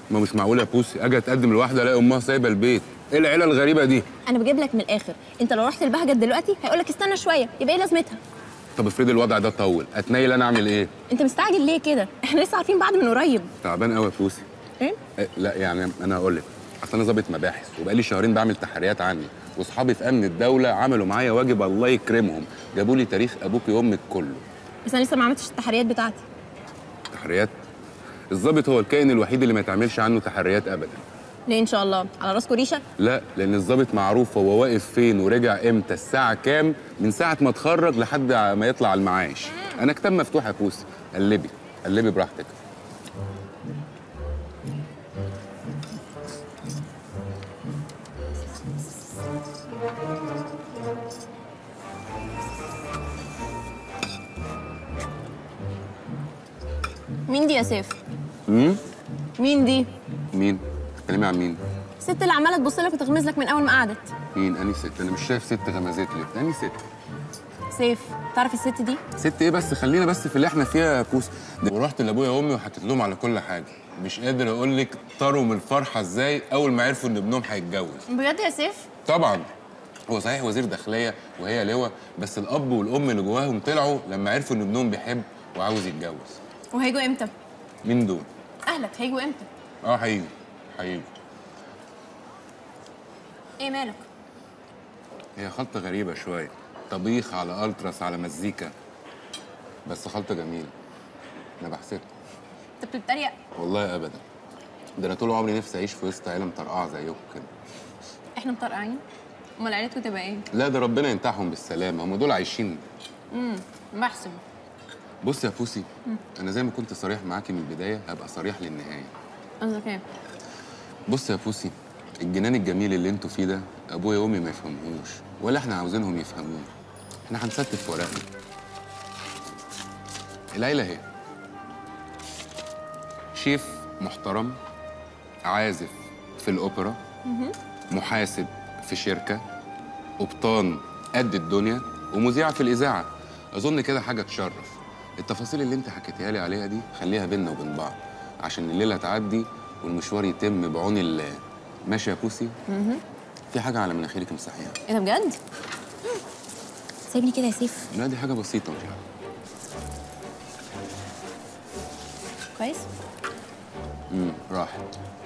ما مش معقول يا بوسي اجي اتقدم لواحده الاقي امها سايبه البيت ايه العيله الغريبه دي انا بجيب لك من الاخر انت لو رحت البهجت دلوقتي هيقول لك استنى شويه يبقى ايه لازمتها طب افرضي الوضع ده طول اتنيل انا اعمل ايه انت مستعجل ليه كده احنا لسه عارفين بعض من قريب تعبان قوي يا بوسي ايه إيه، لا يعني انا هقول لك اصل انا ظابط مباحث وبقالي شهرين بعمل تحريات عني واصحابي في امن الدوله عملوا معايا واجب الله يكرمهم جابوا لي تاريخ ابوك وامك كله بس انا لسه ما عملتش التحريات بتاعتي تحريات الظابط هو الكائن الوحيد اللي ما يتعملش عنه تحريات ابدا ليه ان شاء الله على راسكو ريشه لا لان الظابط معروف هو واقف فين ورجع امتى الساعه كام من ساعه ما اتخرج لحد ما يطلع على المعاش انا كتاب مفتوح يا بوسي قلبي قلبي براحتك مين دي يا سيف امم مين دي مين بتتكلمي عن مين الست اللي عماله تبص لك وتغمز لك من اول ما قعدت مين اني ست انا مش شايف ست غمزات لي اني ست سيف تعرف الست دي ست ايه بس خلينا بس في اللي احنا فيها يا بوس ده ورحت لابويا وامي وحطيت لهم على كل حاجه مش قادر اقول لك طاروا من الفرحه ازاي اول ما عرفوا ان ابنهم هيتجوز بجد يا سيف طبعا هو صحيح وزير داخليه وهي لواء بس الاب والام اللي جواهم طلعوا لما عرفوا ان ابنهم بيحب وعاوز يتجوز وهيجوا امتى مين دول اهلك هيجوا امتى اه هيجوا هيجوا ايه مالك هي خلطه غريبه شويه طبيخ على التراس على مزيكا بس خلطه جميله انا بحسدكم انت بتتريق والله ابدا ده انا طول عمري نفسي اعيش في وسط عيله مطرقعه زيكم كده احنا مطرقعين امال عيلتكم تبقى ايه لا ده ربنا ينتعهم بالسلامه هم دول عايشين امم بحسب بص يا بوسي انا زي ما كنت صريح معاكي من البدايه هبقى صريح للنهايه قصدك ايه بص يا بوسي الجنان الجميل اللي انتوا فيه ده ابويا وامي ما يفهموهوش ولا احنا عاوزينهم يفهموه احنا هنستف ورقنا العيله اهي شيف محترم عازف في الاوبرا محاسب في شركه قبطان قد الدنيا ومذيعه في الاذاعه اظن كده حاجه تشرف التفاصيل اللي انت حكيتها لي عليها دي خليها بينا وبين بعض عشان الليله تعدي والمشوار يتم بعون الله ماشي يا بوسي في حاجه على مناخيرك مسحيها ايه ده بجد سيبني كده يا سيف لا دي حاجه بسيطه مش حاجه كويس امم راحت